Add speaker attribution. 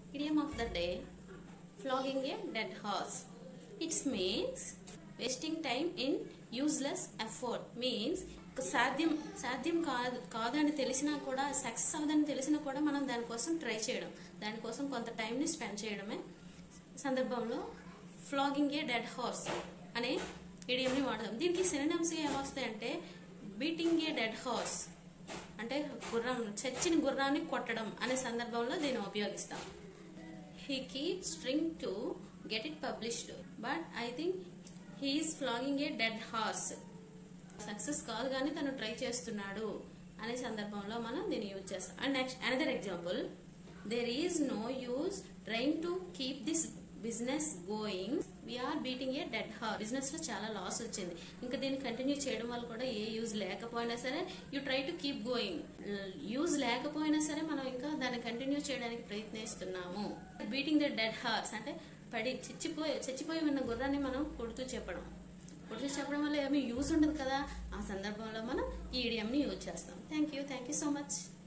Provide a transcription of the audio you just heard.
Speaker 1: Idiom of the day flogging a dead horse. It means wasting time in useless effort. Means సాధ్యం సాధ్యం కాదు కాదని తెలిసినా కూడా సక్సెస్ అవ్వదని తెలిసినా కూడా మనం దానికోసం ట్రై చేయడం దానికోసం కొంత టైంని స్పెండ్ చేయడమే సందర్భంలో ఫ్లాగింగ్ ఏ డెడ్ హార్స్ అనే ఇడియంని వాడదాం దీనికి సినిమమ్స్ ఏమొస్తాయంటే బీటింగ్ ఏ డెడ్ హార్స్ అంటే గుర్రం చచ్చిన గుర్రాన్ని కొట్టడం అనే సందర్భంలో దీన్ని ఉపయోగిస్తాం he keeps trying to get it published but I think he's flogging a dead horse success కాదు కానీ తను ట్రై చేస్తున్నాడు అనే సందర్భంలో మనం దీన్ని యూజ్ చేస్తాం and next another example there is no use trying to keep this business going we're beating a dead horse business లో చాలా లాస్ వచ్చింది ఇంకా దీన్ని కంటిన్యూ చేయడం వల్ల కూడా ఏ యూజ్ లేకపోయినా సరే you try to keep going use లేకపోయినా సరే మనం ఇంకా దాన్ని కంటిన్యూ చేయడానికి ప్రయత్నిస్తున్నాము బీటింగ్ ద డెడ్ హార్స్ అంటే పడి చచ్చిపోయి చచ్చిపోయి ఉన్న గుర్రాన్ని మనం కొడుతూ చెప్పడం కొడుతూ చెప్పడం వల్ల ఏమీ యూజ్ ఉండదు కదా ఆ సందర్భంలో మనం ఈ ఈడియంని యూజ్ చేస్తాం thank you thank you so much